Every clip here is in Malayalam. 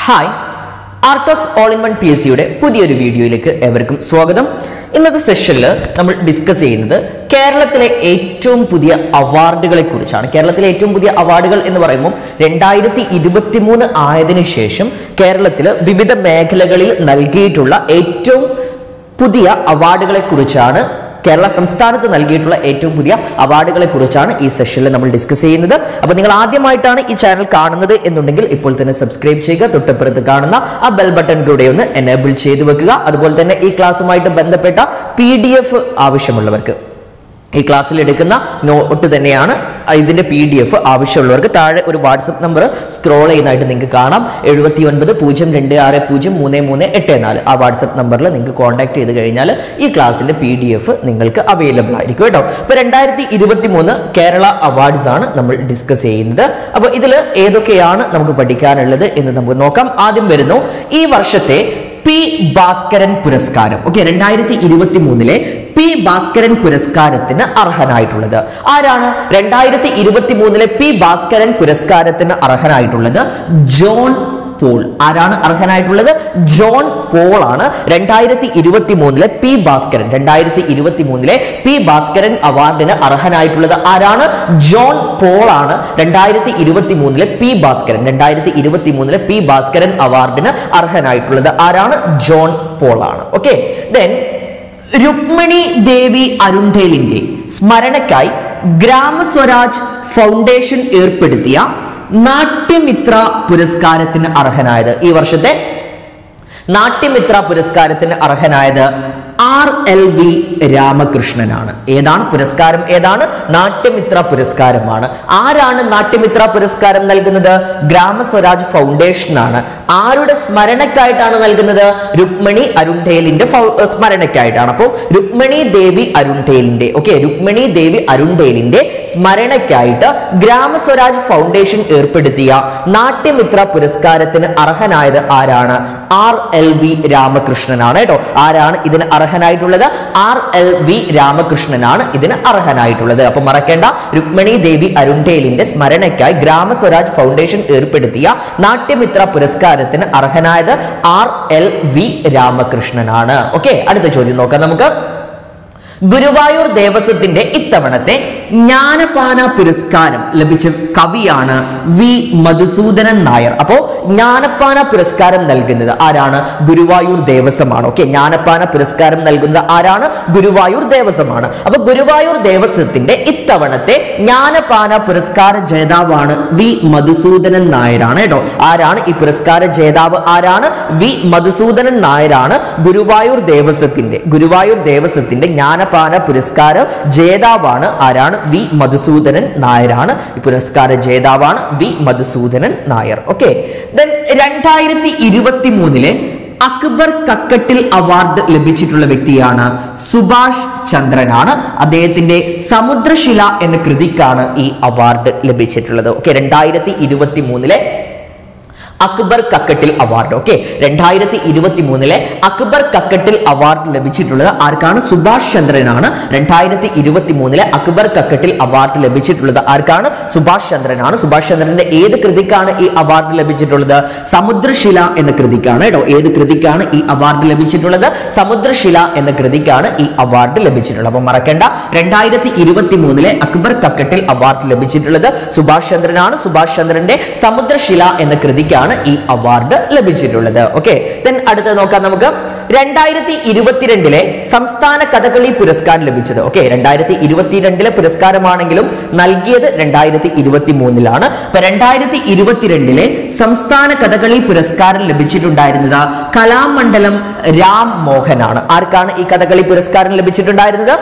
ഹായ് ആർട്ടോക്സ് all in one P S സിയുടെ പുതിയൊരു വീഡിയോയിലേക്ക് ഏവർക്കും സ്വാഗതം ഇന്നത്തെ സെഷനിൽ നമ്മൾ ഡിസ്കസ് ചെയ്യുന്നത് കേരളത്തിലെ ഏറ്റവും പുതിയ അവാർഡുകളെ കുറിച്ചാണ് കേരളത്തിലെ ഏറ്റവും പുതിയ അവാർഡുകൾ എന്ന് പറയുമ്പോൾ രണ്ടായിരത്തി ഇരുപത്തി മൂന്ന് ആയതിനു ശേഷം കേരളത്തിൽ വിവിധ മേഖലകളിൽ നൽകിയിട്ടുള്ള ഏറ്റവും പുതിയ അവാർഡുകളെ കുറിച്ചാണ് കേരള സംസ്ഥാനത്ത് നൽകിയിട്ടുള്ള ഏറ്റവും പുതിയ അവാർഡുകളെ കുറിച്ചാണ് ഈ സെഷനിൽ നമ്മൾ ഡിസ്കസ് ചെയ്യുന്നത് അപ്പോൾ നിങ്ങൾ ആദ്യമായിട്ടാണ് ഈ ചാനൽ കാണുന്നത് എന്നുണ്ടെങ്കിൽ ഇപ്പോൾ തന്നെ സബ്സ്ക്രൈബ് ചെയ്യുക തൊട്ടപ്പുറത്ത് കാണുന്ന ആ ബെൽ ബട്ടൺ കൂടെ ഒന്ന് എനേബിൾ ചെയ്തു വെക്കുക അതുപോലെ തന്നെ ഈ ക്ലാസ്സുമായിട്ട് ബന്ധപ്പെട്ട പി ആവശ്യമുള്ളവർക്ക് ഈ ക്ലാസ്സിൽ എടുക്കുന്ന നോട്ട് തന്നെയാണ് ഇതിന്റെ പി ഡി എഫ് ആവശ്യമുള്ളവർക്ക് താഴെ ഒരു വാട്സപ്പ് നമ്പർ സ്ക്രോൾ ചെയ്യുന്നതായിട്ട് നിങ്ങൾക്ക് കാണാം എഴുപത്തി ഒൻപത് പൂജ്യം രണ്ട് ആറ് പൂജ്യം മൂന്ന് മൂന്ന് എട്ട് നാല് ആ വാട്സപ്പ് നമ്പറിൽ നിങ്ങൾക്ക് കോൺടാക്ട് ചെയ്ത് കഴിഞ്ഞാൽ ഈ ക്ലാസ്സിന്റെ പി ഡി എഫ് നിങ്ങൾക്ക് അവൈലബിൾ ആയിരിക്കും കേട്ടോ അപ്പോൾ രണ്ടായിരത്തി ഇരുപത്തി മൂന്ന് കേരള അവാർഡ്സ് ആണ് നമ്മൾ ഡിസ്കസ് ചെയ്യുന്നത് അപ്പോൾ ഇതിൽ ഏതൊക്കെയാണ് നമുക്ക് പഠിക്കാനുള്ളത് എന്ന് നമുക്ക് നോക്കാം ആദ്യം വരുന്നു ഈ വർഷത്തെ പി ഭാസ്കരൻ പുരസ്കാരം ഓക്കെ രണ്ടായിരത്തി ഇരുപത്തി മൂന്നിലെ പി ഭാസ്കരൻ പുരസ്കാരത്തിന് അർഹനായിട്ടുള്ളത് ആരാണ് രണ്ടായിരത്തി ഇരുപത്തി മൂന്നിലെ പി ഭാസ്കരൻ പുരസ്കാരത്തിന് അർഹനായിട്ടുള്ളത് ജോൺ പോൾ ആരാണ് അർഹനായിട്ടുള്ളത് ജോൺ പോൾ ആണ് രണ്ടായിരത്തി ഇരുപത്തി മൂന്നിലെ പി ഭാസ്കരൻ രണ്ടായിരത്തി ഇരുപത്തി മൂന്നിലെ പി ഭാസ്കരൻ അവാർഡിന് അർഹനായിട്ടുള്ളത് ആരാണ് ജോൺ പോൾ ആണ് രണ്ടായിരത്തി ഇരുപത്തി മൂന്നിലെ പി ഭാസ്കരൻ രണ്ടായിരത്തി ഇരുപത്തി മൂന്നിലെ പി ഭാസ്കരൻ അവാർഡിന് അർഹനായിട്ടുള്ളത് ആരാണ് ജോൺ പോൾ ആണ് ഓക്കെ ദെൻ രുക്മിണി ദേവി അരുൺഠേലിന്റെ സ്മരണയ്ക്കായി ഗ്രാമസ്വരാജ് ഫൗണ്ടേഷൻ ഏർപ്പെടുത്തിയ നാട്യമിത്ര പുരസ്കാരത്തിന് അർഹനായത് ഈ വർഷത്തെ നാട്യമിത്ര പുരസ്കാരത്തിന് അർഹനായത് ആർ എൽ വി രാമകൃഷ്ണനാണ് ഏതാണ് പുരസ്കാരം ഏതാണ് നാട്യമിത്ര പുരസ്കാരമാണ് ആരാണ് നാട്യമിത്ര പുരസ്കാരം നൽകുന്നത് ഗ്രാമസ്വരാജ് ഫൗണ്ടേഷൻ ആണ് ആരുടെ സ്മരണയ്ക്കായിട്ടാണ് നൽകുന്നത് രുക്മിണി അരുൺഠേലിന്റെ ഫൗ- സ്മരണയ്ക്കായിട്ടാണ് അപ്പോൾ രുക്മിണി ദേവി അരുൺഠേലിന്റെ ഓക്കെ രുക്മിണി ദേവി അരുൺഠേലിന്റെ സ്മരണയ്ക്കായിട്ട് ഗ്രാമസ്വരാജ് ഫൗണ്ടേഷൻ ഏർപ്പെടുത്തിയ നാട്യമിത്ര പുരസ്കാരത്തിന് അർഹനായത് ആരാണ് ആർ എൽ വി രാമകൃഷ്ണനാണ് കേട്ടോ ആരാണ് ഇതിന് അർഹനായിട്ടുള്ളത് ആർ എൽ വി രാമകൃഷ്ണനാണ് ഇതിന് അർഹനായിട്ടുള്ളത് അപ്പൊ മറക്കേണ്ട രുക്മിണി ദേവി അരുൺഠേലിന്റെ സ്മരണയ്ക്കായി ഗ്രാമസ്വരാജ് ഫൗണ്ടേഷൻ ഏർപ്പെടുത്തിയ നാട്യമിത്ര പുരസ്കാരത്തിന് അർഹനായത് ആർ എൽ വി രാമകൃഷ്ണനാണ് ഓക്കെ അടുത്ത ചോദ്യം നോക്കാം നമുക്ക് ഗുരുവായൂർ ദേവസ്വത്തിന്റെ ഇത്തവണത്തെ ജ്ഞാനപാന പുരസ്കാരം ലഭിച്ച കവിയാണ് വി മധുസൂദനൻ നായർ അപ്പോ ജ്ഞാനപ്പാന പുരസ്കാരം നൽകുന്നത് ആരാണ് ഗുരുവായൂർ ദേവസ്വമാണ് ഓക്കെ ജ്ഞാനപ്പാന പുരസ്കാരം നൽകുന്നത് ആരാണ് ഗുരുവായൂർ ദേവസ്വമാണ് അപ്പൊ ഗുരുവായൂർ ദേവസ്വത്തിന്റെ ഇത്തവണത്തെ ജ്ഞാനപാന പുരസ്കാര ജേതാവാണ് വി മധുസൂദനൻ നായരാണ് കേട്ടോ ആരാണ് ഈ പുരസ്കാര ജേതാവ് ആരാണ് വി മധുസൂദനൻ നായരാണ് ഗുരുവായൂർ ദേവസ്വത്തിന്റെ ഗുരുവായൂർ ദേവസ്വത്തിന്റെ ജ്ഞാനപാന പുരസ്കാര ജേതാവാണ് ആരാണ് വി മധുസൂദനൻ നായരാണ് ഈ പുരസ്കാര ജേതാവാണ് V Madhusoodanan Nair okay then രണ്ടായിരത്തി ഇരുപത്തി മൂന്നിലെ അക്ബർ കക്കട്ടിൽ അവാർഡ് ലഭിച്ചിട്ടുള്ള വ്യക്തിയാണ് സുഭാഷ് ചന്ദ്രനാണ് അദ്ദേഹത്തിന്റെ സമുദ്രശില എന്ന കൃതിക്കാണ് ഈ അവാർഡ് ലഭിച്ചിട്ടുള്ളത് ഓക്കെ രണ്ടായിരത്തി ഇരുപത്തി മൂന്നിലെ അക്ബർ കക്കട്ടിൽ അവാർഡ് ഓക്കെ രണ്ടായിരത്തി ഇരുപത്തി മൂന്നിലെ അക്ബർ കക്കട്ടിൽ അവാർഡ് ലഭിച്ചിട്ടുള്ളത് ആർക്കാണ് സുഭാഷ് ചന്ദ്രനാണ് രണ്ടായിരത്തി ഇരുപത്തി മൂന്നിലെ അക്ബർ കക്കട്ടിൽ അവാർഡ് ലഭിച്ചിട്ടുള്ളത് ആർക്കാണ് സുഭാഷ് ചന്ദ്രനാണ് സുഭാഷ് ചന്ദ്രന്റെ ഏത് കൃതിക്കാണ് ഈ അവാർഡ് ലഭിച്ചിട്ടുള്ളത് സമുദ്രശില എന്ന കൃതിക്കാണ് കേട്ടോ ഏത് കൃതിക്കാണ് ഈ അവാർഡ് ലഭിച്ചിട്ടുള്ളത് സമുദ്രശില എന്ന കൃതിക്കാണ് ഈ അവാർഡ് ലഭിച്ചിട്ടുള്ളത് അപ്പൊ മറക്കേണ്ട രണ്ടായിരത്തി ഇരുപത്തി മൂന്നിലെ അക്ബർ കക്കട്ടിൽ അവാർഡ് ലഭിച്ചിട്ടുള്ളത് സുഭാഷ് ചന്ദ്രനാണ് സുഭാഷ് ചന്ദ്രന്റെ സമുദ്രശില എന്ന കൃതിക്കാണ് ഈ അവാർഡ് ലഭിച്ചിട്ടുള്ളത് ഓക്കെ ദെൻ അടുത്ത നോക്കാം നമുക്ക് രണ്ടായിരത്തി ഇരുപത്തിരണ്ടിലെ സംസ്ഥാന കഥകളി പുരസ്കാരം ലഭിച്ചത് ഓക്കെ രണ്ടായിരത്തി ഇരുപത്തിരണ്ടിലെ പുരസ്കാരമാണെങ്കിലും നൽകിയത് രണ്ടായിരത്തി ഇരുപത്തി മൂന്നിലാണ് അപ്പൊ രണ്ടായിരത്തി ഇരുപത്തിരണ്ടിലെ സംസ്ഥാന കഥകളി പുരസ്കാരം ലഭിച്ചിട്ടുണ്ടായിരുന്നത് കലാമണ്ഡലം രാം മോഹനാണ് ആർക്കാണ് ഈ കഥകളി പുരസ്കാരം ലഭിച്ചിട്ടുണ്ടായിരുന്നത്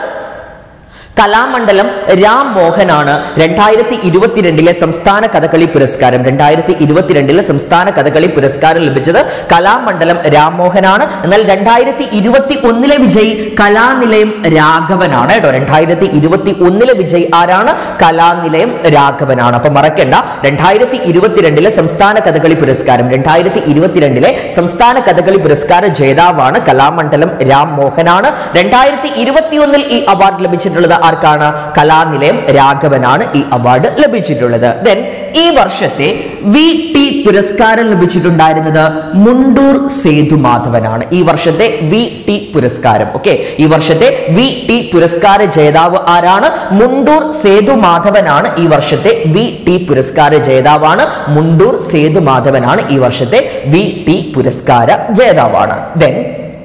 കലാമണ്ഡലം രാം മോഹനാണ് രണ്ടായിരത്തി ഇരുപത്തിരണ്ടിലെ സംസ്ഥാന കഥകളി പുരസ്കാരം രണ്ടായിരത്തി ഇരുപത്തിരണ്ടിലെ സംസ്ഥാന കഥകളി പുരസ്കാരം ലഭിച്ചത് കലാമണ്ഡലം രാം മോഹനാണ് എന്നാൽ രണ്ടായിരത്തി ഇരുപത്തി ഒന്നിലെ വിജയ് കലാനിലയം രാഘവനാണ് കേട്ടോ രണ്ടായിരത്തി ഇരുപത്തി ഒന്നിലെ വിജയ് ആരാണ് കലാനിലയം രാഘവനാണ് അപ്പൊ മറക്കണ്ട രണ്ടായിരത്തി ഇരുപത്തിരണ്ടിലെ സംസ്ഥാന കഥകളി പുരസ്കാരം രണ്ടായിരത്തി ഇരുപത്തിരണ്ടിലെ സംസ്ഥാന കഥകളി പുരസ്കാര ജേതാവാണ് കലാമണ്ഡലം രാം മോഹനാണ് രണ്ടായിരത്തി ഇരുപത്തി ഒന്നിൽ ഈ അവാർഡ് ലഭിച്ചിട്ടുള്ളത് ആർക്കാണ് കലാനിലയം രാഘവനാണ് ഈ അവാർഡ് ലഭിച്ചിട്ടുള്ളത് ദെൻ ഈ വർഷത്തെ വി ടി പുരസ്കാരം ലഭിച്ചിട്ടുണ്ടായിരുന്നത് മുണ്ടൂർ സേതുമാധവനാണ് ഈ വർഷത്തെ വി ടി പുരസ്കാരം ഓക്കെ ഈ വർഷത്തെ വി ടി പുരസ്കാര ജേതാവ് ആരാണ് മുണ്ടൂർ സേതുമാധവനാണ് ഈ വർഷത്തെ വി ടി പുരസ്കാര ജേതാവാണ് മുണ്ടൂർ സേതുമാധവനാണ് ഈ വർഷത്തെ വി ടി പുരസ്കാര ജേതാവാണ് ദെൻ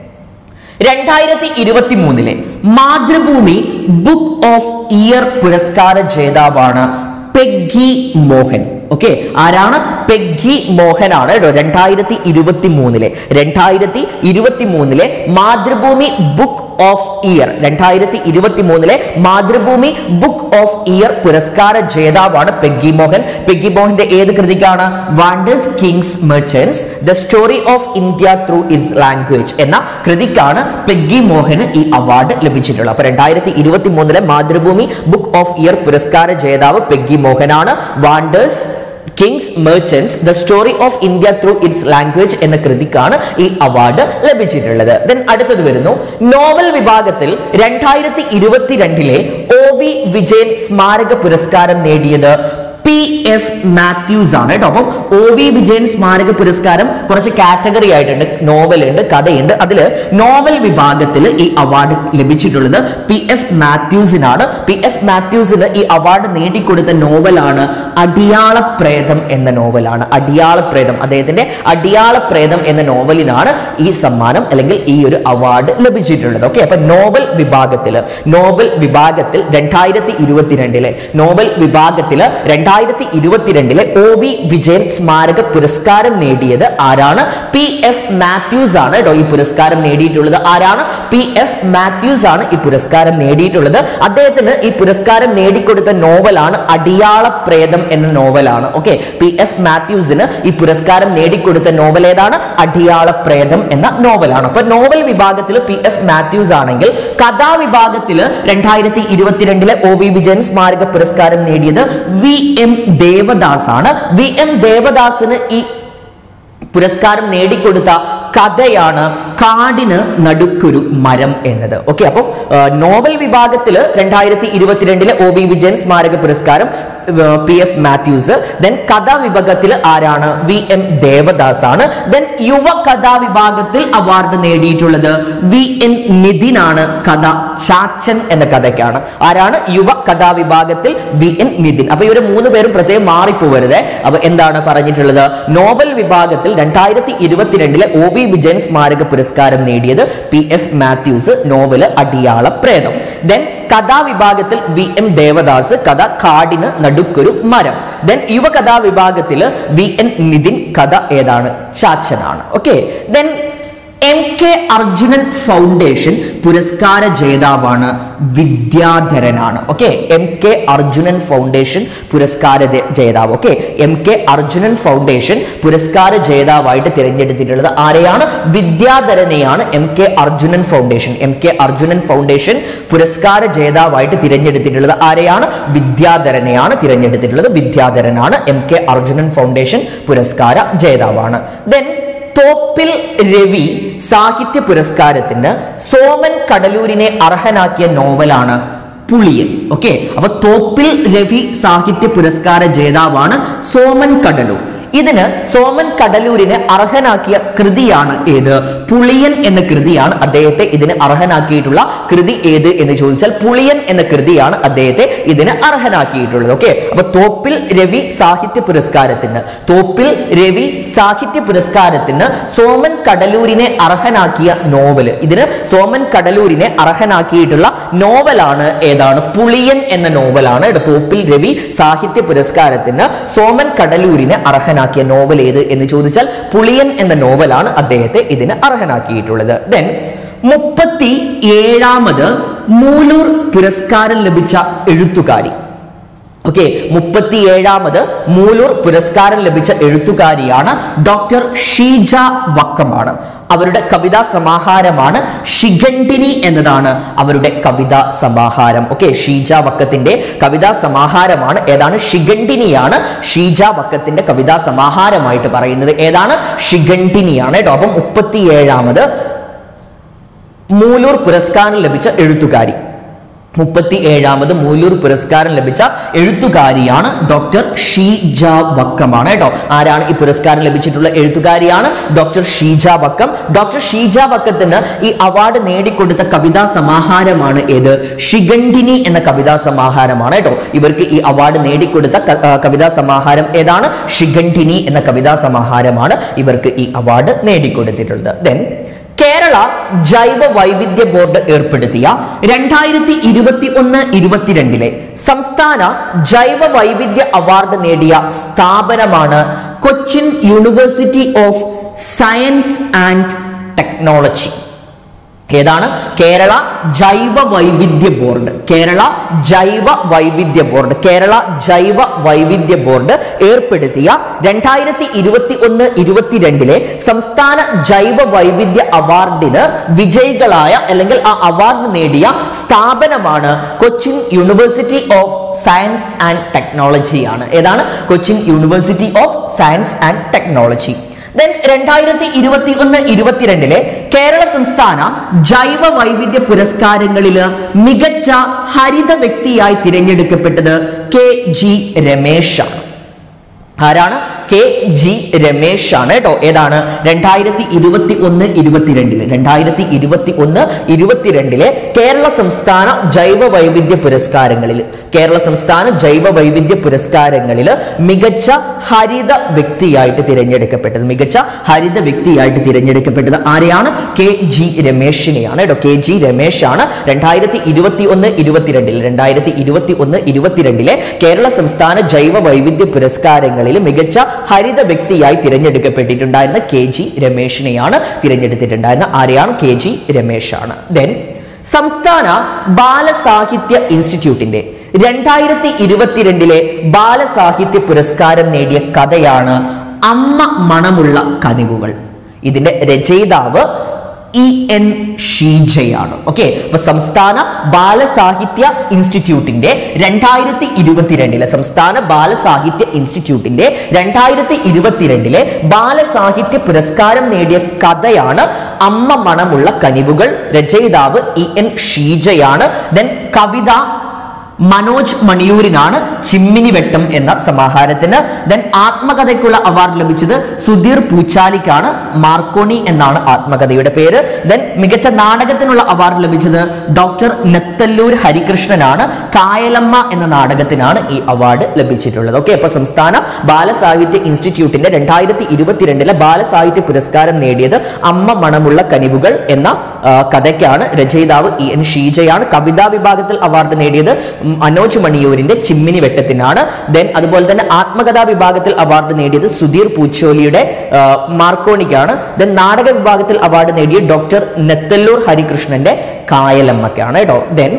രണ്ടായിരത്തി ഇരുപത്തി മൂന്നിലെ മാതൃഭൂമി ബുക്ക് ഓഫ് ഇയർ പുരസ്കാര ജേതാവാണ് പെഗ്ഗി മോഹൻ ഓക്കെ ആരാണ് പെഗ്ഗി മോഹനാണ് കേട്ടോ രണ്ടായിരത്തി ഇരുപത്തി മൂന്നിലെ രണ്ടായിരത്തി ഇരുപത്തി മൂന്നിലെ മാതൃഭൂമി ബുക്ക് ഓഫ് ഇയർ രണ്ടായിരത്തി ഇരുപത്തി മൂന്നിലെ മാതൃഭൂമി ബുക്ക് ഓഫ് ഇയർ പുരസ്കാര ജേതാവാണ് പെഗ്ഗി മോഹൻ പെഗ്ഗി മോഹന്റെ ഏത് കൃതിക്കാണ് wanderers kings merchants the story of India through its language എന്ന കൃതിക്കാണ് പെഗ്ഗി മോഹന് ഈ അവാർഡ് ലഭിച്ചിട്ടുള്ളത് അപ്പൊ രണ്ടായിരത്തി ഇരുപത്തി മൂന്നിലെ മാതൃഭൂമി ബുക്ക് ഓഫ് ഇയർ പുരസ്കാര ജേതാവ് പെഗ്ഗി മോഹനാണ് wanderers kings merchants the story of India through its language എന്ന കൃതിക്കാണ് ഈ അവാർഡ് ലഭിച്ചിട്ടുള്ളത് ദെൻ അടുത്തത് വരുന്നു നോവൽ വിഭാഗത്തിൽ രണ്ടായിരത്തി ഇരുപത്തിരണ്ടിലെ ഒ വി വിജയൻ സ്മാരക പുരസ്കാരം നേടിയത് പി എഫ് മാത്യൂസ് ആണ് കേട്ടോ അപ്പം ഒ വി വിജയൻ സ്മാരക പുരസ്കാരം കുറച്ച് കാറ്റഗറി ആയിട്ടുണ്ട് നോവൽ ഉണ്ട് കഥയുണ്ട് അതിൽ നോവൽ വിഭാഗത്തിൽ ഈ അവാർഡ് ലഭിച്ചിട്ടുള്ളത് പി എഫ് മാത്യൂസിനാണ് പി എഫ് മാത്യൂസിന് ഈ അവാർഡ് നേടിക്കൊടുത്ത നോവലാണ് അടിയാളപ്രേതം എന്ന നോവലാണ് അടിയാളപ്രേതം അദ്ദേഹത്തിന്റെ അടിയാളപ്രേതം എന്ന നോവലിനാണ് ഈ സമ്മാനം അല്ലെങ്കിൽ ഈ ഒരു അവാർഡ് ലഭിച്ചിട്ടുള്ളത് ഓക്കെ അപ്പൊ നോവൽ വിഭാഗത്തിൽ നോവൽ വിഭാഗത്തിൽ രണ്ടായിരത്തി ഇരുപത്തിരണ്ടിലെ നോവൽ വിഭാഗത്തിൽ രണ്ടായിരത്തി ഇരുപത്തിരണ്ടിലെ ഒ വി വിജയൻ സ്മാരക പുരസ്കാരം നേടിയത് ആരാണ് പി എഫ് മാത്യൂസ് ആണ് കേട്ടോ ഈ പുരസ്കാരം നേടിയിട്ടുള്ളത് ആരാണ് പി എഫ് മാത്യൂസ് ആണ് ഈ പുരസ്കാരം നേടിയിട്ടുള്ളത് അദ്ദേഹത്തിന് ഈ പുരസ്കാരം നേടിക്കൊടുത്ത നോവലാണ് അടിയാളപ്രേതം എന്ന നോവലാണ് ഓക്കെ പി എഫ് മാത്യൂസിന് ഈ പുരസ്കാരം നേടിക്കൊടുത്ത നോവൽ ഏതാണ് അടിയാളപ്രേതം എന്ന നോവലാണ് അപ്പൊ നോവൽ വിഭാഗത്തിൽ പി എഫ് മാത്യൂസ് ആണെങ്കിൽ കഥാവിഭാഗത്തിൽ രണ്ടായിരത്തി ഇരുപത്തിരണ്ടിലെ ഒ വി വിജയൻ സ്മാരക പുരസ്കാരം നേടിയത് വി എം ദേവദാസ് ആണ് വി എം ദേവദാസിന് ഈ പുരസ്കാരം നേടിക്കൊടുത്ത കഥയാണ് കാടിന് നടുക്കൊരു മരം എന്നത് ഓക്കെ അപ്പോൾ നോവൽ വിഭാഗത്തിൽ രണ്ടായിരത്തി ഇരുപത്തിരണ്ടിലെ ഒ വി വിജയൻ സ്മാരക പുരസ്കാരം പി എഫ് മാത്യൂസ് ദെൻ കഥാ വിഭാഗത്തിൽ ആരാണ് വി എം ദേവദാസ് ആണ് ദെൻ യുവ കഥാ വിഭാഗത്തിൽ അവാർഡ് നേടിയിട്ടുള്ളത് വി എൻ നിതിനാണ് കഥ ചാച്ചൻ എന്ന കഥയ്ക്കാണ് ആരാണ് യുവ കഥാ വിഭാഗത്തിൽ വി എൻ നിതിൻ അപ്പൊ ഇവര് മൂന്ന് പേരും പ്രത്യേകം മാറിപ്പോവരുത് അപ്പൊ എന്താണ് പറഞ്ഞിട്ടുള്ളത് നോവൽ വിഭാഗത്തിൽ രണ്ടായിരത്തി ഇരുപത്തിരണ്ടിലെ ഒ വി വിജയൻ സ്മാരക പുരസ്കാരം നേടിയത് P F Mathews novel Adiyala Pretham then കഥാവിഭാഗത്തിൽ വി എം ദേവദാസ് കഥ കാടിന് നടുക്കൊരു മരം ദെൻ യുവകഥാ വിഭാഗത്തിൽ വി എൻ നിതിൻ കഥ ഏതാണ് ചാച്ചനാണ് okay then M K Arjunan foundation പുരസ്കാര ജേതാവാണ് വിദ്യാധരനാണ് okay M K Arjunan foundation പുരസ്കാര ജേ- ജേതാവ് okay M K Arjunan foundation പുരസ്കാര ജേതാവായിട്ട് തിരഞ്ഞെടുത്തിട്ടുള്ളത് ആരെയാണ് വിദ്യാധരനെയാണ് M K Arjunan foundation M K Arjunan foundation പുരസ്കാര ജേതാവായിട്ട് തിരഞ്ഞെടുത്തിട്ടുള്ളത് ആരെയാണ് വിദ്യാധരനെയാണ് തിരഞ്ഞെടുത്തിട്ടുള്ളത് വിദ്യാധരനാണ് എം കെ അർജുനൻ ഫൗണ്ടേഷൻ പുരസ്കാര ജേതാവാണ് ദെൻ തോപ്പിൽ രവി സാഹിത്യ പുരസ്കാരത്തിന് സോമൻ കടലൂരിനെ അർഹനാക്കിയ നോവലാണ് പുളിയൻ ഓക്കെ അപ്പൊ തോപ്പിൽ രവി സാഹിത്യ പുരസ്കാര ജേതാവാണ് സോമൻ കടലൂർ ഇതിന് സോമൻ കടലൂരിനെ അർഹനാക്കിയ കൃതിയാണ് ഏത് പുളിയൻ എന്ന കൃതിയാണ് അദ്ദേഹത്തെ ഇതിന് അർഹനാക്കിയിട്ടുള്ള കൃതി ഏത് എന്ന് ചോദിച്ചാൽ പുളിയൻ എന്ന കൃതിയാണ് അദ്ദേഹത്തെ ഇതിന് അർഹനാക്കിയിട്ടുള്ളത് ഓക്കെ അപ്പൊ തോപ്പിൽ രവി സാഹിത്യ പുരസ്കാരത്തിന് തോപ്പിൽ രവി സാഹിത്യ പുരസ്കാരത്തിന് സോമൻ കടലൂരിനെ അർഹനാക്കിയ നോവല് ഇതിന് സോമൻ കടലൂരിനെ അർഹനാക്കിയിട്ടുള്ള നോവലാണ് ഏതാണ് പുളിയൻ എന്ന നോവലാണ് ഇവിടെ തോപ്പിൽ രവി സാഹിത്യ പുരസ്കാരത്തിന് സോമൻ കടലൂരിനെ അർഹനാക്കിയ നോവൽ ഏത് എന്ന് ചോദിച്ചാൽ പുളിയൻ എന്ന നോവലാണ് അദ്ദേഹത്തെ ഇതിന് അർഹനാക്കിയിട്ടുള്ളത് ദെൻ മുപ്പത്തി ഏഴാമത് മൂലൂർ പുരസ്കാരം ലഭിച്ച എഴുത്തുകാരി ഓക്കെ മുപ്പത്തി ഏഴാമത് മൂലൂർ പുരസ്കാരം ലഭിച്ച എഴുത്തുകാരിയാണ് ഡോക്ടർ ഷീജ വക്കമാണ് അവരുടെ കവിതാ സമാഹാരമാണ് ഷിഖണ്ഡിനി എന്നതാണ് അവരുടെ കവിതാ സമാഹാരം ഓക്കെ ഷീജ വക്കത്തിന്റെ കവിതാ സമാഹാരമാണ് ഏതാണ് ഷിഖണ്ഡിനിയാണ് ഷീജ വക്കത്തിന്റെ കവിതാ സമാഹാരമായിട്ട് പറയുന്നത് ഏതാണ് ഷിഖണ്ഡിനിയാണ് കേട്ടോ അപ്പം മുപ്പത്തി ഏഴാമത് മൂലൂർ പുരസ്കാരം ലഭിച്ച എഴുത്തുകാരി മുപ്പത്തി ഏഴാമത് മൂലൂർ പുരസ്കാരം ലഭിച്ച എഴുത്തുകാരിയാണ് ഡോക്ടർ ഷീജ വക്കമാണ് കേട്ടോ ആരാണ് ഈ പുരസ്കാരം ലഭിച്ചിട്ടുള്ള എഴുത്തുകാരിയാണ് ഡോക്ടർ ഷീജ വക്കം ഡോക്ടർ ഷീജ വക്കത്തിന് ഈ അവാർഡ് നേടിക്കൊടുത്ത കവിതാ സമാഹാരമാണ് ഏത് ഷിഗണ്ഡിനി എന്ന കവിതാ സമാഹാരമാണ് കേട്ടോ ഇവർക്ക് ഈ അവാർഡ് നേടിക്കൊടുത്ത ക- ആ, കവിതാ സമാഹാരം ഏതാണ് ഷിഗണ്ഡിനി എന്ന കവിതാ സമാഹാരമാണ് ഇവർക്ക് ഈ അവാർഡ് നേടിക്കൊടുത്തിട്ടുള്ളത് ദെൻ കേരള ജൈവ വൈവിധ്യ ബോർഡ് ഏർപ്പെടുത്തിയ രണ്ടായിരത്തി ഇരുപത്തി ഒന്ന് ഇരുപത്തിരണ്ടിലെ സംസ്ഥാന ജൈവ വൈവിധ്യ അവാർഡ് നേടിയ സ്ഥാപനമാണ് Cochin university of science and technology ഏതാണ് കേരള ജൈവ വൈവിധ്യ ബോർഡ് കേരള ജൈവ വൈവിധ്യ ബോർഡ് കേരള ജൈവ വൈവിധ്യ ബോർഡ് ഏർപ്പെടുത്തിയ രണ്ടായിരത്തി ഇരുപത്തി ഒന്ന് ഇരുപത്തിരണ്ടിലെ സംസ്ഥാന ജൈവ വൈവിധ്യ അവാർഡിന് വിജയികളായ അല്ലെങ്കിൽ ആ അവാർഡ് നേടിയ സ്ഥാപനമാണ് Cochin university of science and technology ആണ് ഏതാണ് Cochin university of science and technology then രണ്ടായിരത്തി ഇരുപത്തി ഒന്ന് ഇരുപത്തിരണ്ടിലെ കേരള സംസ്ഥാന ജൈവ വൈവിധ്യ പുരസ്കാരങ്ങളിൽ മികച്ച ഹരിത വ്യക്തിയായി തിരഞ്ഞെടുക്കപ്പെട്ടത് കെ ജി രമേശാണ് ആരാണ് കെ ജി രമേശ് ആണ് കേട്ടോ ഏതാണ് രണ്ടായിരത്തി ഇരുപത്തി ഒന്ന് ഇരുപത്തിരണ്ടില് രണ്ടായിരത്തി ഇരുപത്തി ഒന്ന് ഇരുപത്തിരണ്ടിലെ കേരള സംസ്ഥാന ജൈവ വൈവിധ്യ പുരസ്കാരങ്ങളിൽ കേരള സംസ്ഥാന ജൈവ വൈവിധ്യ പുരസ്കാരങ്ങളിൽ മികച്ച ഹരിത വ്യക്തിയായിട്ട് തിരഞ്ഞെടുക്കപ്പെട്ടത് മികച്ച ഹരിത വ്യക്തിയായിട്ട് തിരഞ്ഞെടുക്കപ്പെട്ടത് ആരെയാണ് കെ ജി രമേശിനെയാണ് കേട്ടോ കെ ജി രമേശ് ആണ് രണ്ടായിരത്തി ഇരുപത്തി ഒന്ന് ഇരുപത്തിരണ്ടിൽ രണ്ടായിരത്തി ഇരുപത്തി ഒന്ന് ഇരുപത്തിരണ്ടിലെ കേരള സംസ്ഥാന ജൈവ വൈവിധ്യ പുരസ്കാരങ്ങളിൽ മികച്ച ഹരിത വ്യക്തിയായി തിരഞ്ഞെടുക്കപ്പെട്ടിട്ടുണ്ടായിരുന്ന കെ ജി രമേശിനെയാണ് തിരഞ്ഞെടുത്തിട്ടുണ്ടായിരുന്ന ആരെയാണ് കെ ജി രമേശാണ് ദെൻ സംസ്ഥാന ബാലസാഹിത്യ ഇൻസ്റ്റിറ്റ്യൂട്ടിന്റെ രണ്ടായിരത്തി ഇരുപത്തിരണ്ടിലെ ബാലസാഹിത്യ പുരസ്കാരം നേടിയ കഥയാണ് അമ്മ മണമുള്ള കനിവുകൾ ഇതിന്റെ രചയിതാവ് ഇ എൻ ഷീജയാണ് ഓക്കെ അപ്പൊ സംസ്ഥാന ബാലസാഹിത്യ ഇൻസ്റ്റിറ്റ്യൂട്ടിന്റെ രണ്ടായിരത്തി ഇരുപത്തിരണ്ടിലെ സംസ്ഥാന ബാലസാഹിത്യ ഇൻസ്റ്റിറ്റ്യൂട്ടിന്റെ രണ്ടായിരത്തി ഇരുപത്തിരണ്ടിലെ ബാലസാഹിത്യ പുരസ്കാരം നേടിയ കഥയാണ് അമ്മ മണമുള്ള കനിവുകൾ രചയിതാവ് ഇ എൻ ഷീജയാണ് ദെൻ കവിത മനോജ് മണിയൂരിനാണ് ചിമ്മിനി വെട്ടം എന്ന സമാഹാരത്തിന് ദെൻ ആത്മകഥയ്ക്കുള്ള അവാർഡ് ലഭിച്ചത് സുധീർ പൂച്ചാലിക്കാണ് മാർക്കോണി എന്നാണ് ആത്മകഥയുടെ പേര് ദെൻ മികച്ച നാടകത്തിനുള്ള അവാർഡ് ലഭിച്ചത് ഡോക്ടർ നെത്തല്ലൂർ ഹരികൃഷ്ണനാണ് കായലമ്മ എന്ന നാടകത്തിനാണ് ഈ അവാർഡ് ലഭിച്ചിട്ടുള്ളത് ഓക്കെ അപ്പൊ സംസ്ഥാന ബാലസാഹിത്യ ഇൻസ്റ്റിറ്റ്യൂട്ടിന്റെ രണ്ടായിരത്തി ഇരുപത്തിരണ്ടിലെ ബാലസാഹിത്യ പുരസ്കാരം നേടിയത് അമ്മ മണമുള്ള കനിവുകൾ എന്ന ആ, കഥയ്ക്കാണ് രചയിതാവ് ഇ എൻ ഷീജയാണ് കവിതാ വിഭാഗത്തിൽ അവാർഡ് നേടിയത് ഉം, മനോജ് മണിയൂരിന്റെ ചിമ്മിനി വെട്ടത്തിനാണ് ദെൻ അതുപോലെ തന്നെ ആത്മകഥാ വിഭാഗത്തിൽ അവാർഡ് നേടിയത് സുധീർ പൂച്ചോലിയുടെ ആ, മാർക്കോണിക്കാണ് ദെൻ നാടക വിഭാഗത്തിൽ അവാർഡ് നേടിയ ഡോക്ടർ നെത്തല്ലൂർ ഹരികൃഷ്ണന്റെ കായലമ്മയ്ക്കാണ് കേട്ടോ ദെൻ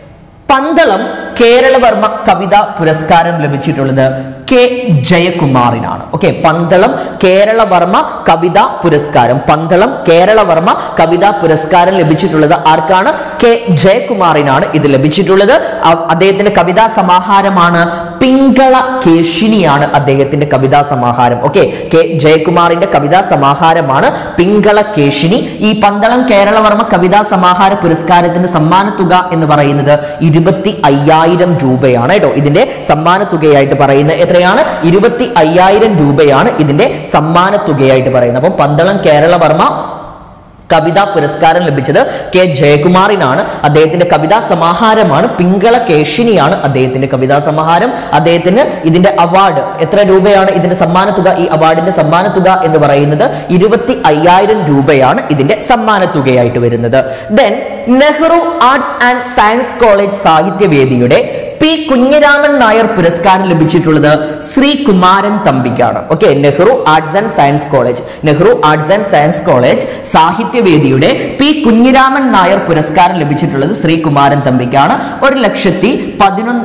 പന്തളം കേരളവർമ്മ കവിതാ പുരസ്കാരം ലഭിച്ചിട്ടുള്ളത് കെ ജയകുമാറിനാണ് ഓക്കെ പന്തളം കേരളവർമ്മ കവിതാ പുരസ്കാരം പന്തളം കേരളവർമ്മ കവിതാ പുരസ്കാരം ലഭിച്ചിട്ടുള്ളത് ആർക്കാണ് കെ ജയകുമാറിനാണ് ഇത് ലഭിച്ചിട്ടുള്ളത് അ- അദ്ദേഹത്തിന്റെ കവിതാ സമാഹാരമാണ് പിങ്കള കേശിനിയാണ് അദ്ദേഹത്തിന്റെ കവിതാ സമാഹാരം ഓക്കെ കെ ജയകുമാറിന്റെ കവിതാ സമാഹാരമാണ് പിങ്കള കേശിനി ഈ പന്തളം കേരളവർമ്മ കവിതാ സമാഹാര പുരസ്കാരത്തിന്റെ സമ്മാന തുക എന്ന് പറയുന്നത് ഇരുപത്തി അയ്യായിരം രൂപയാണ് കേട്ടോ ഇതിന്റെ സമ്മാന തുകയായിട്ട് പറയുന്നത് എത്രയാണ് ഇരുപത്തി അയ്യായിരം രൂപയാണ് ഇതിന്റെ സമ്മാന തുകയായിട്ട് പറയുന്നത് അപ്പം പന്തളം കേരളവർമ്മ കവിതാ പുരസ്കാരം ലഭിച്ചത് കെ ജയകുമാറിനാണ് അദ്ദേഹത്തിന്റെ കവിതാ സമാഹാരമാണ് പിങ്കള കേശിനിയാണ് അദ്ദേഹത്തിന്റെ കവിതാ സമാഹാരം അദ്ദേഹത്തിന് ഇതിന്റെ അവാർഡ് എത്ര രൂപയാണ് ഇതിന്റെ സമ്മാന തുക ഈ അവാർഡിന്റെ സമ്മാന തുക എന്ന് പറയുന്നത് ഇരുപത്തി അയ്യായിരം രൂപയാണ് ഇതിന്റെ സമ്മാന തുകയായിട്ട് വരുന്നത് then Nehru arts and science college സാഹിത്യവേദിയുടെ പി കുഞ്ഞിരാമൻ നായർ പുരസ്കാരം ലഭിച്ചിട്ടുള്ളത് ശ്രീ കുമാരൻ തമ്പിക്കാണ് okay Nehru arts and science college Nehru arts and science college സാഹിത്യവേദിയുടെ പി കുഞ്ഞിരാമൻ നായർ പുരസ്കാരം ലഭിച്ചിട്ടുള്ളത് ശ്രീ കുമാരൻ തമ്പിക്കാണ് ഒരു ലക്ഷത്തി പതിനൊന്ന്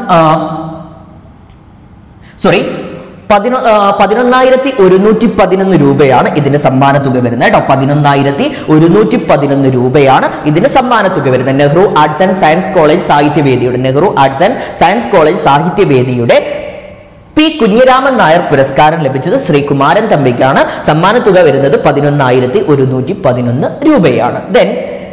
സോറി പതിനൊ ആ, പതിനൊന്നായിരത്തി ഒരുന്നൂറ്റി പതിനൊന്ന് രൂപയാണ് ഇതിന്റെ സമ്മാന തുക വരുന്നത് കേട്ടോ പതിനൊന്നായിരത്തി ഒരുന്നൂറ്റി പതിനൊന്ന് രൂപയാണ് ഇതിന്റെ സമ്മാന തുക വരുന്നത് Nehru arts and science college സാഹിത്യവേദിയുടെ Nehru arts and science college സാഹിത്യവേദിയുടെ പി കുഞ്ഞിരാമൻ നായർ പുരസ്കാരം ലഭിച്ചത് ശ്രീകുമാരൻ തമ്പിക്കാണ് സമ്മാന തുക വരുന്നത് പതിനൊന്നായിരത്തി ഒരുന്നൂറ്റി പതിനൊന്ന് രൂപയാണ് ദെൻ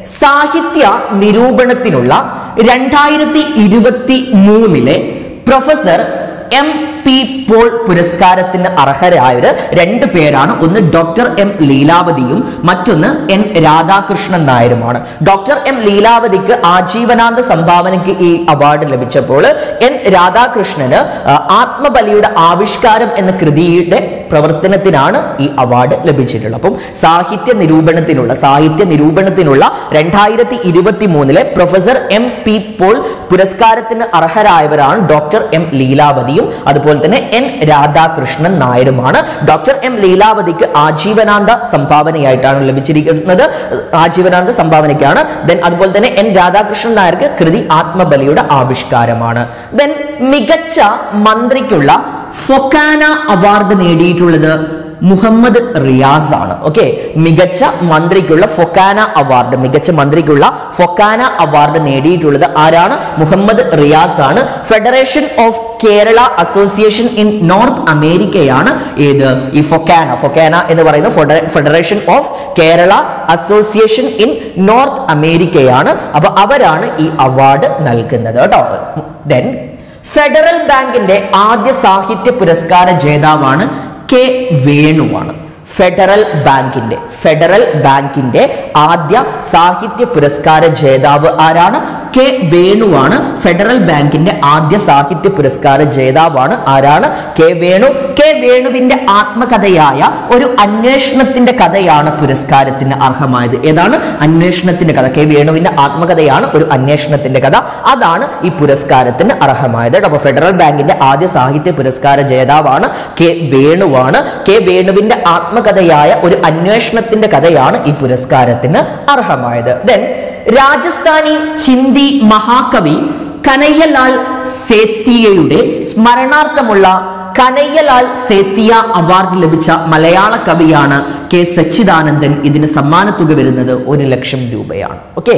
സാഹിത്യ നിരൂപണത്തിനുള്ള രണ്ടായിരത്തി ഇരുപത്തി മൂന്നിലെ പ്രൊഫസർ എം പി പോൾ പുരസ്കാരത്തിന് അർഹരായവര് രണ്ട് പേരാണ് ഒന്ന് ഡോക്ടർ എം ലീലാവതിയും മറ്റൊന്ന് എൻ രാധാകൃഷ്ണൻ നായരുമാണ് ഡോക്ടർ എം ലീലാവതിക്ക് ആജീവനാന്ത സംഭാവനയ്ക്ക് ഈ അവാർഡ് ലഭിച്ചപ്പോൾ എൻ രാധാകൃഷ്ണന് ആ, ആത്മബലിയുടെ ആവിഷ്കാരം എന്ന കൃതിയുടെ പ്രവർത്തനത്തിനാണ് ഈ അവാർഡ് ലഭിച്ചിട്ടുള്ളത് അപ്പം സാഹിത്യ നിരൂപണത്തിനുള്ള സാഹിത്യ നിരൂപണത്തിനുള്ള രണ്ടായിരത്തി ഇരുപത്തി മൂന്നിലെ പ്രൊഫസർ എം പി പോൾ പുരസ്കാരത്തിന് അർഹരായവരാണ് ഡോക്ടർ എം ലീലാവതിയും അതുപോലെ തന്നെ എൻ രാധാകൃഷ്ണൻ നായരുമാണ് ഡോക്ടർ എം ലീലാവതിക്ക് ആജീവനാന്ത സംഭാവനയായിട്ടാണ് ലഭിച്ചിരിക്കുന്നത് ആജീവനാന്ത സംഭാവനയ്ക്കാണ് ദെൻ അതുപോലെ തന്നെ എൻ രാധാകൃഷ്ണൻ നായർക്ക് കൃതി ആത്മബലിയുടെ ആവിഷ്കാരമാണ് ദെൻ മികച്ച മന്ത്രിക്കുള്ള ഫൊക്കാന അവാർഡ് നേടിയിട്ടുള്ളത് മുഹമ്മദ് റിയാസ് ആണ് ഓക്കെ മികച്ച മന്ത്രിക്കുള്ള ഫൊക്കാന അവാർഡ് മികച്ച മന്ത്രിക്കുള്ള ഫൊക്കാന അവാർഡ് നേടിയിട്ടുള്ളത് ആരാണ് മുഹമ്മദ് റിയാസ് ആണ് federation of Kerala association in north അമേരിക്കയാണ് ഏത് ഈ ഫൊക്കാന ഫൊക്കാന എന്ന് പറയുന്ന ഫെഡറ- federation of Kerala association in north അമേരിക്കയാണ് അപ്പൊ അവരാണ് ഈ അവാർഡ് നൽകുന്നത് കേട്ടോ ദെൻ ഫെഡറൽ ബാങ്കിന്റെ ആദ്യ സാഹിത്യ പുരസ്കാര ജേതാവാണ് കെ വേണുവാണ് ഫെഡറൽ ബാങ്കിന്റെ ഫെഡറൽ ബാങ്കിന്റെ ആദ്യ സാഹിത്യ പുരസ്കാര ജേതാവ് ആരാണ് കെ വേണുവാണ് ഫെഡറൽ ബാങ്കിന്റെ ആദ്യ സാഹിത്യ പുരസ്കാര ജേതാവാണ് ആരാണ് കെ വേണു കെ വേണുവിന്റെ ആത്മകഥയായ ഒരു അന്വേഷണത്തിന്റെ കഥയാണ് പുരസ്കാരത്തിന് അർഹമായത് ഏതാണ് അന്വേഷണത്തിന്റെ കഥ കെ വേണുവിന്റെ ആത്മകഥയാണ് ഒരു അന്വേഷണത്തിന്റെ കഥ അതാണ് ഈ പുരസ്കാരത്തിന് അർഹമായത് കേട്ടോ. അപ്പൊ ഫെഡറൽ ബാങ്കിന്റെ ആദ്യ സാഹിത്യ പുരസ്കാര ജേതാവാണ് കെ വേണുവാണ് കെ വേണുവിന്റെ ആത്മകഥയായ ഒരു അന്വേഷണത്തിന്റെ കഥയാണ് ഈ പുരസ്കാരത്തിന് അർഹമായത് ദെൻ രാജസ്ഥാനി ഹിന്ദി മഹാകവി കനയ്യലാൽ സേത്തിയയുടെ സ്മരണാർത്ഥമുള്ള കനയ്യലാൽ സേത്തിയ അവാർഡ് ലഭിച്ച മലയാള കവിയാണ് കെ സച്ചിദാനന്ദൻ ഇതിന് സമ്മാനത്തുക വരുന്നത് ഒരു ലക്ഷം രൂപയാണ് ഓക്കെ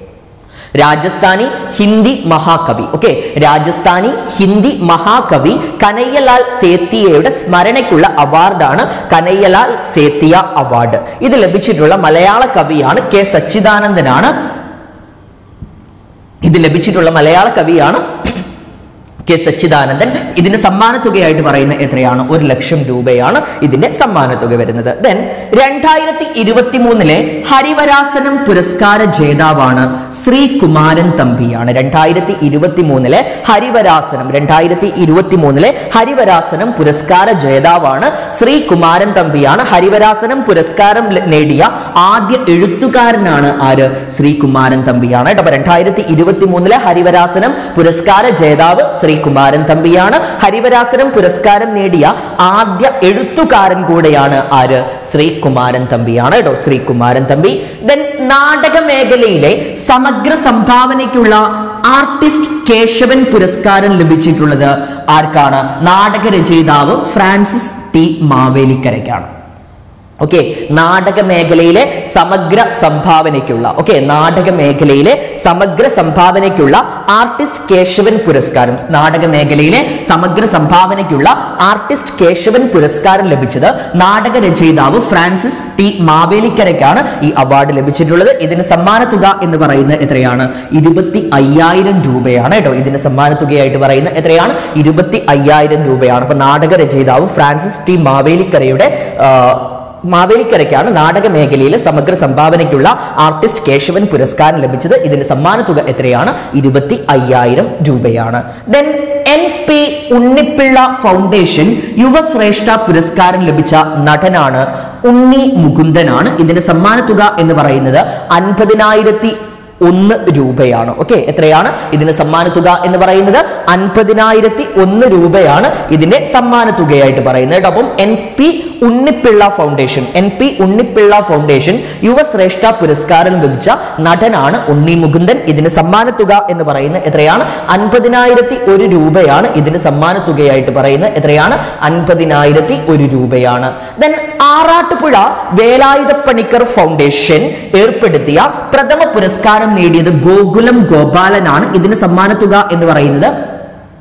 രാജസ്ഥാനി ഹിന്ദി മഹാകവി ഓക്കെ രാജസ്ഥാനി ഹിന്ദി മഹാകവി കനയ്യലാൽ സേത്തിയയുടെ സ്മരണയ്ക്കുള്ള അവാർഡാണ് കനയ്യലാൽ സേത്തിയ അവാർഡ് ഇത് ലഭിച്ചിട്ടുള്ള മലയാള കവിയാണ് കെ സച്ചിദാനന്ദനാണ് ഇത് ലഭിച്ചിട്ടുള്ള മലയാള കവിയാണ് കെ സച്ചിദാനന്ദൻ ഇതിന്റെ സമ്മാനത്തുകയായിട്ട് പറയുന്ന എത്രയാണ് ഒരു ലക്ഷം രൂപയാണ് ഇതിന്റെ സമ്മാനത്തുക വരുന്നത് ദെൻ രണ്ടായിരത്തി ഇരുപത്തി മൂന്നിലെ ഹരിവരാസനം പുരസ്കാര ജേതാവാണ് ശ്രീ കുമാരൻ തമ്പിയാണ് രണ്ടായിരത്തി ഇരുപത്തി മൂന്നിലെ ഹരിവരാസനം രണ്ടായിരത്തി ഇരുപത്തി മൂന്നിലെ ഹരിവരാസനം പുരസ്കാര ജേതാവാണ് ശ്രീ കുമാരൻ തമ്പിയാണ് ഹരിവരാസനം പുരസ്കാരം ല- നേടിയ ആദ്യ എഴുത്തുകാരനാണ് ആര് ശ്രീ കുമാരൻ തമ്പിയാണ് കേട്ടോ അപ്പൊ രണ്ടായിരത്തി ഇരുപത്തി മൂന്നിലെ ഹരിവരാസനം പുരസ്കാര ജേതാവ് ശ്രീ കുമാരൻ തമ്പിയാണ് ഹരിവരാസനം പുരസ്കാരം നേടിയ ആദ്യ എഴുത്തുകാരൻ കൂടെയാണ് ആര് ശ്രീ കുമാരൻ തമ്പിയാണ് കേട്ടോ ശ്രീ കുമാരൻ തമ്പി ദെൻ നാടക മേഖലയിലെ സമഗ്ര സംഭാവനയ്ക്കുള്ള ആർട്ടിസ്റ്റ് കേശവൻ പുരസ്കാരം ലഭിച്ചിട്ടുള്ളത് ആർക്കാണ് നാടക രചയിതാവ് ഫ്രാൻസിസ് ടി മാവേലിക്കരയ്ക്കാണ് ഓക്കെ നാടക മേഖലയിലെ സമഗ്ര സംഭാവനയ്ക്കുള്ള ഓക്കെ നാടക മേഖലയിലെ സമഗ്ര സംഭാവനയ്ക്കുള്ള ആർട്ടിസ്റ്റ് കേശവൻ പുരസ്കാരം നാടക മേഖലയിലെ സമഗ്ര സംഭാവനയ്ക്കുള്ള ആർട്ടിസ്റ്റ് കേശവൻ പുരസ്കാരം ലഭിച്ചത് നാടക രചയിതാവ് ഫ്രാൻസിസ് ടി മാവേലിക്കരയ്ക്കാണ് ഈ അവാർഡ് ലഭിച്ചിട്ടുള്ളത് ഇതിന് സമ്മാനത്തുക എന്ന് പറയുന്നത് എത്രയാണ് ഇരുപത്തി അയ്യായിരം രൂപയാണ് കേട്ടോ ഇതിന് സമ്മാനത്തുകയായിട്ട് പറയുന്നത് എത്രയാണ് ഇരുപത്തി അയ്യായിരം രൂപയാണ് അപ്പൊ നാടക രചയിതാവ് ഫ്രാൻസിസ് ടി മാവേലിക്കരയുടെ ആ, മാവേലിക്കരയ്ക്കാണ് നാടക മേഖലയിലെ സമഗ്ര സംഭാവനയ്ക്കുള്ള ആർട്ടിസ്റ്റ് കേശവൻ പുരസ്കാരം ലഭിച്ചത് ഇതിന്റെ സമ്മാന തുക എത്രയാണ് ഇരുപത്തി അയ്യായിരം രൂപയാണ് then N P Unnipilla foundation Yuvashreshta പുരസ്കാരം ലഭിച്ച നടനാണ് ഉണ്ണി മുകുന്ദനാണ് ഇതിന്റെ സമ്മാന തുക എന്ന് പറയുന്നത് അൻപതിനായിരത്തി ഒന്ന് രൂപയാണ് ഓക്കെ എത്രയാണ് ഇതിന്റെ സമ്മാന തുക എന്ന് പറയുന്നത് അൻപതിനായിരത്തി ഒന്ന് രൂപയാണ് ഇതിന്റെ സമ്മാന തുകയായിട്ട് പറയുന്നത് കേട്ടോ അപ്പം N P Unnipilla foundation N P Unnipilla foundation Yuvashreshta പുരസ്കാരം ലഭിച്ച നടനാണ് ഉണ്ണി മുകുന്ദൻ ഇതിന് സമ്മാന തുക എന്ന് പറയുന്നത് എത്രയാണ് അൻപതിനായിരത്തി ഒരു രൂപയാണ് ഇതിന് സമ്മാന തുകയായിട്ട് പറയുന്നത് എത്രയാണ് അൻപതിനായിരത്തി ഒരു രൂപയാണ് ദെൻ ആറാട്ടുപുഴ വേലായുധ പണിക്കർ ഫൗണ്ടേഷൻ ഏർപ്പെടുത്തിയ പ്രഥമ പുരസ്കാരം നേടിയത് ഗോകുലം ഗോപാലനാണ് ഇതിന് സമ്മാന തുക എന്ന് പറയുന്നത്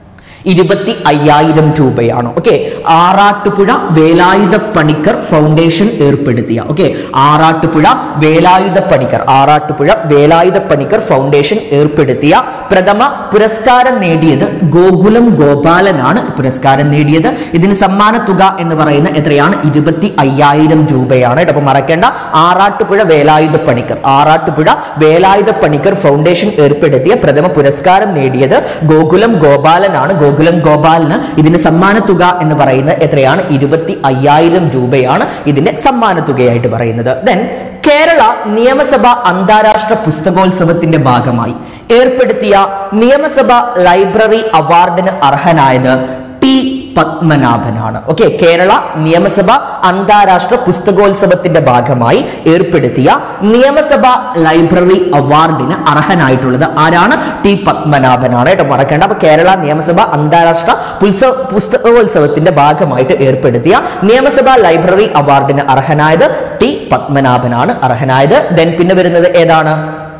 ഇരുപത്തി അയ്യായിരം രൂപയാണ് ഓക്കെ ആറാട്ടുപുഴ വേലായുധ പണിക്കർ ഫൗണ്ടേഷൻ ഏർപ്പെടുത്തിയ ഓക്കെ ആറാട്ടുപുഴ വേലായുധ പണിക്കർ ആറാട്ടുപുഴ വേലായുധ പണിക്കർ ഫൗണ്ടേഷൻ ഏർപ്പെടുത്തിയ പ്രഥമ പുരസ്കാരം നേടിയത് ഗോകുലം ഗോപാലനാണ് പുരസ്കാരം നേടിയത് ഇതിന് സമ്മാന തുക എന്ന് പറയുന്ന എത്രയാണ് ഇരുപത്തി അയ്യായിരം രൂപയാണ് കേട്ടോ അപ്പൊ മറക്കേണ്ട ആറാട്ടുപുഴ വേലായുധ പണിക്കർ ആറാട്ടുപുഴ വേലായുധ പണിക്കർ ഫൗണ്ടേഷൻ ഏർപ്പെടുത്തിയ പ്രഥമ പുരസ്കാരം നേടിയത് ഗോകുലം ഗോപാലനാണ് ഗോകുലം ഗോപാലന് ഇതിന്റെ സമ്മാന തുക എന്ന് പറയുന്നത് എത്രയാണ് ഇരുപത്തി അയ്യായിരം രൂപയാണ് ഇതിന്റെ സമ്മാന തുകയായിട്ട് പറയുന്നത് ദെൻ കേരള നിയമസഭ അന്താരാഷ്ട്ര പുസ്തകോത്സവത്തിന്റെ ഭാഗമായി ഏർപ്പെടുത്തിയ നിയമസഭ ലൈബ്രറി അവാർഡിന് അർഹനായത് ടി പത്മനാഭനാണ് ഓക്കെ കേരള നിയമസഭ അന്താരാഷ്ട്ര പുസ്തകോത്സവത്തിന്റെ ഭാഗമായി ഏർപ്പെടുത്തിയ നിയമസഭ ലൈബ്രറി അവാർഡിന് അർഹനായിട്ടുള്ളത് ആരാണ് ടി പത്മനാഭനാണ് കേട്ടോ മറക്കേണ്ട അപ്പൊ കേരള നിയമസഭ അന്താരാഷ്ട്ര പുത്സവ പുസ്തകോത്സവത്തിന്റെ ഭാഗമായിട്ട് ഏർപ്പെടുത്തിയ നിയമസഭ ലൈബ്രറി അവാർഡിന് അർഹനായത് ടി പത്മനാഭനാണ് അർഹനായത് ദെൻ പിന്നെ വരുന്നത് ഏതാണ്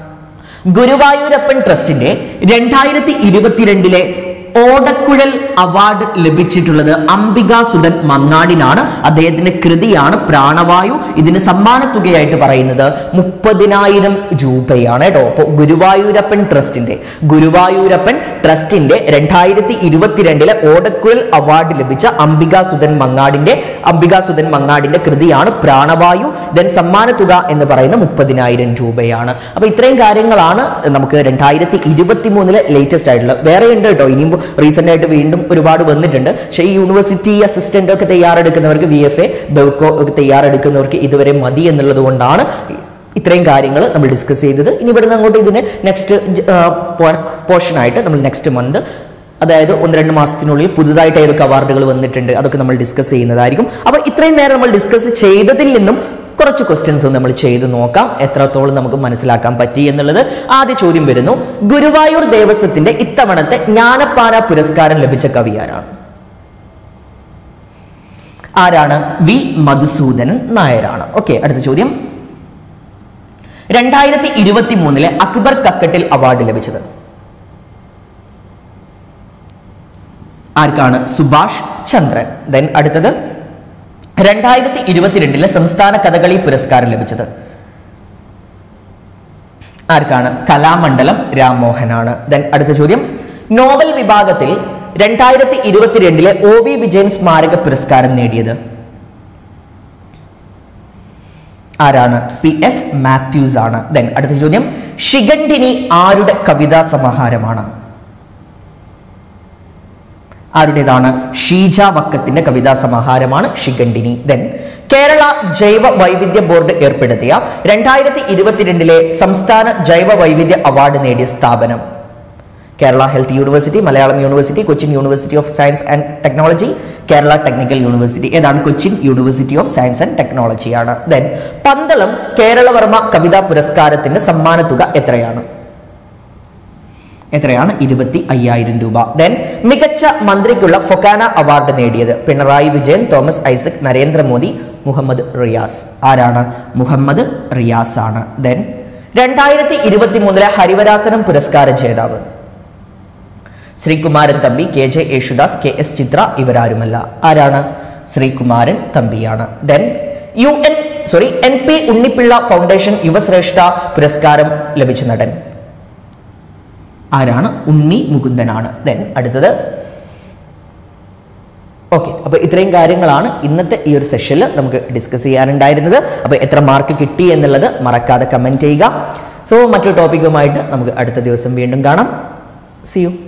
ഗുരുവായൂരപ്പൻ ട്രസ്റ്റിന്റെ രണ്ടായിരത്തി ഇരുപത്തിരണ്ടിലെ ഓടക്കുഴൽ അവാർഡ് ലഭിച്ചിട്ടുള്ളത് അംബിക സുധൻ മങ്ങാടിനാണ് അദ്ദേഹത്തിന്റെ കൃതിയാണ് പ്രാണവായു ഇതിന് സമ്മാന തുകയായിട്ട് പറയുന്നത് മുപ്പതിനായിരം രൂപയാണ് കേട്ടോ അപ്പോൾ ഗുരുവായൂരപ്പൻ ട്രസ്റ്റിന്റെ ഗുരുവായൂരപ്പൻ ട്രസ്റ്റിന്റെ രണ്ടായിരത്തി ഇരുപത്തിരണ്ടിലെ ഓടക്കുഴൽ അവാർഡ് ലഭിച്ച അംബിക സുധൻ മങ്ങാടിന്റെ അംബിക സുധൻ മങ്ങാടിന്റെ കൃതിയാണ് പ്രാണവായു ദെൻ സമ്മാന തുക എന്ന് പറയുന്ന മുപ്പതിനായിരം രൂപയാണ് അപ്പൊ ഇത്രയും കാര്യങ്ങളാണ് നമുക്ക് രണ്ടായിരത്തി ഇരുപത്തി മൂന്നിലെ ലേറ്റസ്റ്റ് ആയിട്ടുള്ള വേറെ ഉണ്ട് കേട്ടോ ഇനിയും റീസെന്റ് ആയിട്ട് വീണ്ടും ഒരുപാട് വന്നിട്ടുണ്ട് പക്ഷേ ഈ യൂണിവേഴ്സിറ്റി അസിസ്റ്റന്റ് ഒക്കെ തയ്യാറെടുക്കുന്നവർക്ക് ബി എഫ് എ ബെവ്കോ ഒക്കെ തയ്യാറെടുക്കുന്നവർക്ക് ഇതുവരെ മതി എന്നുള്ളത് കൊണ്ടാണ് ഇത്രയും കാര്യങ്ങൾ നമ്മൾ ഡിസ്കസ് ചെയ്തത് ഇനി ഇവിടുന്ന് അങ്ങോട്ട് ഇതിന് നെക്സ്റ്റ് പോർഷനായിട്ട് നമ്മൾ നെക്സ്റ്റ് മന്ത് അതായത് ഒന്ന് രണ്ട് മാസത്തിനുള്ളിൽ പുതുതായിട്ട് ഏതൊക്കെ അവാർഡുകൾ വന്നിട്ടുണ്ട് അതൊക്കെ നമ്മൾ ഡിസ്കസ് ചെയ്യുന്നതായിരിക്കും അപ്പോൾ ഇത്രയും നേരം നമ്മൾ ഡിസ്കസ് ചെയ്തതിൽ നിന്നും കുറച്ച് ക്വസ്റ്റ്യൻസ് നമ്മൾ ചെയ്ത് നോക്കാം എത്രത്തോളം നമുക്ക് മനസ്സിലാക്കാൻ പറ്റി എന്നുള്ളത് ആദ്യ ചോദ്യം വരുന്നു ഗുരുവായൂർ ദേവസ്വത്തിന്റെ ഇത്തവണത്തെ ജ്ഞാനപ്പാന പുരസ്കാരം ലഭിച്ച കവി ആരാണ് ആരാണ് വി മധുസൂദനൻ നായരാണ് ഓക്കെ അടുത്ത ചോദ്യം രണ്ടായിരത്തി ഇരുപത്തി മൂന്നിലെ അക്ബർ കക്കട്ടിൽ അവാർഡ് ലഭിച്ചത് ആർക്കാണ് സുഭാഷ് ചന്ദ്രൻ ദെൻ അടുത്തത് രണ്ടായിരത്തി ഇരുപത്തിരണ്ടിലെ സംസ്ഥാന കഥകളി പുരസ്കാരം ലഭിച്ചത് ആർക്കാണ് കലാമണ്ഡലം രാംമോഹനാണ് ദെൻ അടുത്ത ചോദ്യം നോവൽ വിഭാഗത്തിൽ രണ്ടായിരത്തി ഇരുപത്തിരണ്ടിലെ ഒ വി വിജയൻ സ്മാരക പുരസ്കാരം നേടിയത് ആരാണ് പി എഫ് മാത്യൂസ് ആണ് ദെൻ അടുത്ത ചോദ്യം ഷിഗണ്ഡിനി ആരുടെ കവിതാ സമാഹാരമാണ് ആരുടേതാണ് ഷീജ വക്കത്തിന്റെ കവിതാ സമാഹാരമാണ് ഷിഗണ്ഡിനി ദെൻ കേരള ജൈവ വൈവിധ്യ ബോർഡ് ഏർപ്പെടുത്തിയ രണ്ടായിരത്തി ഇരുപത്തിരണ്ടിലെ സംസ്ഥാന ജൈവ വൈവിധ്യ അവാർഡ് നേടിയ സ്ഥാപനം Kerala health university Malayalam university Cochin university of science and technology Kerala technical university ഏതാണ് Cochin university of science and ടെക്നോളജിയാണ് ദെൻ പന്തളം കേരളവർമ്മ കവിതാ പുരസ്കാരത്തിന്റെ സമ്മാന തുക എത്രയാണ് എത്രയാണ് ഇരുപത്തി അയ്യായിരം രൂപ ദെൻ മികച്ച മന്ത്രിക്കുള്ള ഫൊക്കാന അവാർഡ് നേടിയത് പിണറായി വിജയൻ തോമസ് ഐസക് നരേന്ദ്രമോദി മുഹമ്മദ് റിയാസ് ആരാണ് മുഹമ്മദ് റിയാസ് ആണ് ദെൻ രണ്ടായിരത്തി ഇരുപത്തി മൂന്നിലെ ഹരിവരാസനം പുരസ്കാര ജേതാവ് Sreekumaran Thampi K J Yesudas K S Chithra ഇവരാരുമല്ല ആരാണ് ശ്രീകുമാരൻ തമ്പിയാണ് then U N sorry N P Unnipilla foundation Yuvashreshta പുരസ്കാരം ലഭിച്ച നടൻ ആരാണ് ഉണ്ണി മുകുന്ദനാണ് ദെൻ അടുത്തത് ഓക്കെ അപ്പോൾ ഇത്രയും കാര്യങ്ങളാണ് ഇന്നത്തെ ഈ ഒരു സെഷനിൽ നമുക്ക് ഡിസ്കസ് ചെയ്യാനുണ്ടായിരുന്നത് അപ്പോൾ എത്ര മാർക്ക് കിട്ടി എന്നുള്ളത് മറക്കാതെ കമൻറ്റ് ചെയ്യുക സോ മറ്റൊരു ടോപ്പിക്കുമായിട്ട് നമുക്ക് അടുത്ത ദിവസം വീണ്ടും കാണാം സി യു